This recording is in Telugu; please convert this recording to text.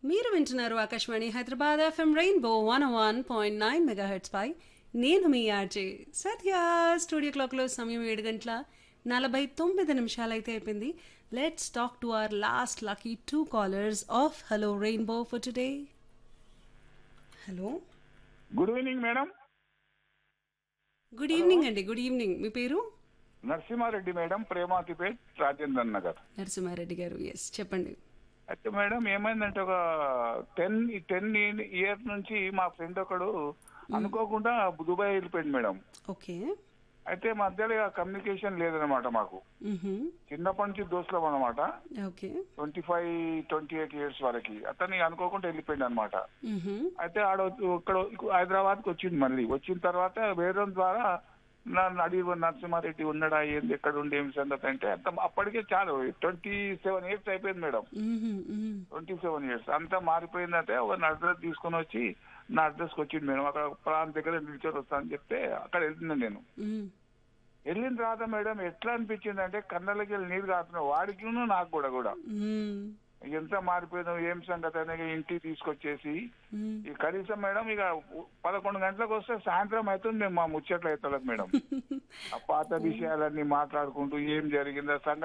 మీరు వింటున్నారు Akashvani Hyderabad FM rainbow one one point nine megahertz పై నేను మీ ఆర్జే సత్య స్టూడియో క్లాక్లో సమయం ఏడు గంటల నలభై తొమ్మిది నిమిషాలైతే అయిపోయింది let's talk to our last lucky two callers of hello rainbow for today hello good evening madam good evening అండి గుడ్ ఈవినింగ్ మీ పేరు నరసింహారెడ్డి మేడం ప్రేమాతిపేట్ రాజేందర్ నగర్ నరసింహారెడ్డి గారు ఎస్ చెప్పండి అయితే మేడం ఏమైందంటే ఒక టెన్ టెన్ ఇయర్ నుంచి మా ఫ్రెండ్ ఒకడు అనుకోకుండా దుబాయ్ వెళ్ళిపోయింది మేడం ఓకే అయితే మధ్యలో ఇక కమ్యూనికేషన్ లేదనమాట మాకు చిన్నప్పటి నుంచి దోస్తులం అనమాట okay twenty five twenty eight years వరకు అతన్ని అనుకోకుండా వెళ్ళిపోయింది అనమాట అయితే ఆడ ఇక్కడ హైదరాబాద్కి వచ్చింది మళ్ళీ వచ్చిన తర్వాత వేరే ద్వారా నన్ను అడిగి నరసింహారెడ్డి ఉన్నాడా ఏంది ఎక్కడ ఉండి ఏం సంగతి అంటే అంత అప్పటికే చాలు ట్వంటీ సెవెన్ ఇయర్స్ అయిపోయింది మేడం ట్వంటీ సెవెన్ ఇయర్స్ అంతా మారిపోయిందంటే ఒక అడ్రస్ తీసుకొని వచ్చి నా అడ్రస్కి వచ్చింది మేడం అక్కడ ప్రాంత దగ్గర నిల్చొని వస్తా అని చెప్తే అక్కడ వెళ్తున్నాను నేను వెళ్ళిన తర్వాత మేడం ఎట్లా అనిపించింది అంటే కళ్ళకి వెళ్ళి నీళ్ళు కాస్తున్నాయి వాడికి నాకు కూడా కూడా ఎంత మారిపోయినావు ఏం సంగతి అనేది ఇంటికి తీసుకొచ్చేసి ఈ కనీసం మేడం ఇక పదకొండు గంటలకు వస్తే సాయంత్రం అవుతుంది మేము మా ముచ్చట్లు అవుతుంది మేడం ఆ పాత విషయాలన్నీ మాట్లాడుకుంటూ ఏం జరిగిందో సంగతి